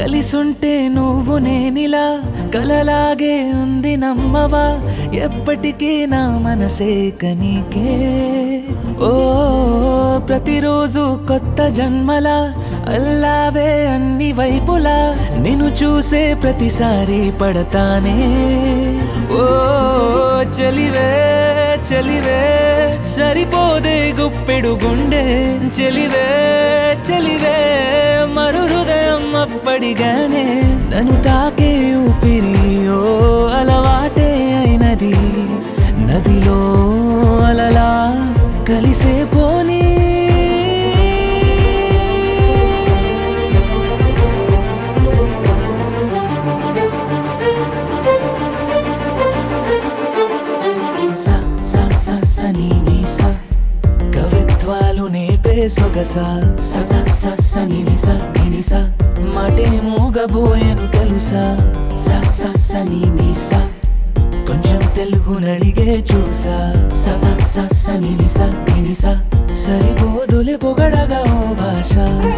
కలిసుంటే నువ్వు నేనిలా కలలాగే ఉంది నమ్మవా ఎప్పటికీ నా మనసే కనికే ఓ ప్రతిరోజు కొత్త జన్మలా అల్లావే అన్ని వైపులా నిన్ను చూసే ప్రతిసారి పడతానే ఓ చలివే చలివే సరిపోదే గుప్పెడు గుండె చెలివే చెలివే మరు హృదయం అప్పడిగానే నన్ను తాకే ఊపిరి ఓ అలవాటే అయినది నదిలో అలలా కలిసే పోనీ స స స స ని ని స కవిత్వాలు నేపే సొగస స స స స ని ని స ని ని స మాటే మూగబోయెను తెలుసా స స స ని ని స కొంచెం తెలుగు నడిగే చూసా స స స స ని ని స ని ని స సరిపోదులే పొగడగా ఓ భాష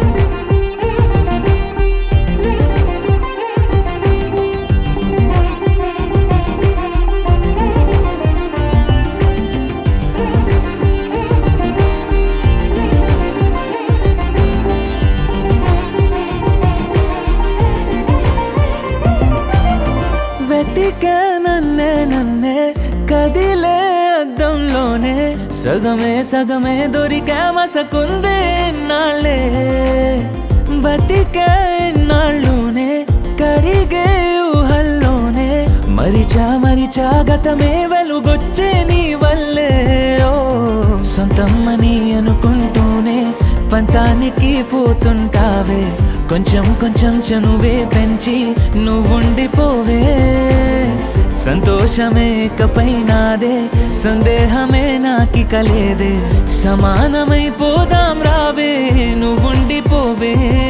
వెతికే నన్నే నన్నే కదిలే అద్దంలోనే సగమే సగమే దొరికా మసకుందే నాళ్ళే బతికే నాళ్ళునే కరిగే ఊహల్లోనే మరిచా మరిచా గతమే వెలుగొచ్చే నీ వల్లే ఓ సొంతమ్మని అనుకుంటూనే పంతానికి పోతుంటావే కొంచెం కొంచెం చనువే పెంచి నువ్వుండిపోవే సంతోషమే ఇకపై నాదే సందేహమే నాకి కలేదే సమానమైపోదాం రావే నువ్వుండిపోవే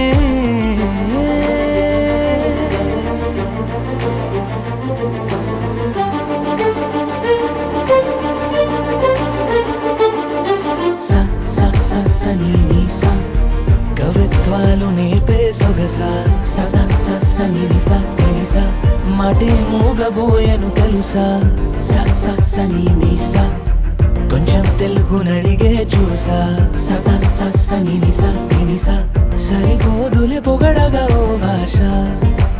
స స స స ని ని స కవిత్వాలు నేపే సొగస స స స స ని ని స ని ని స మాటే మూగబోయెను తెలుసా స స స ని ని స కొంచెం తెలుగు నడిగే చూసా స స స స ని ని స ని ని స సరిపోదులే పొగడగా ఓ భాష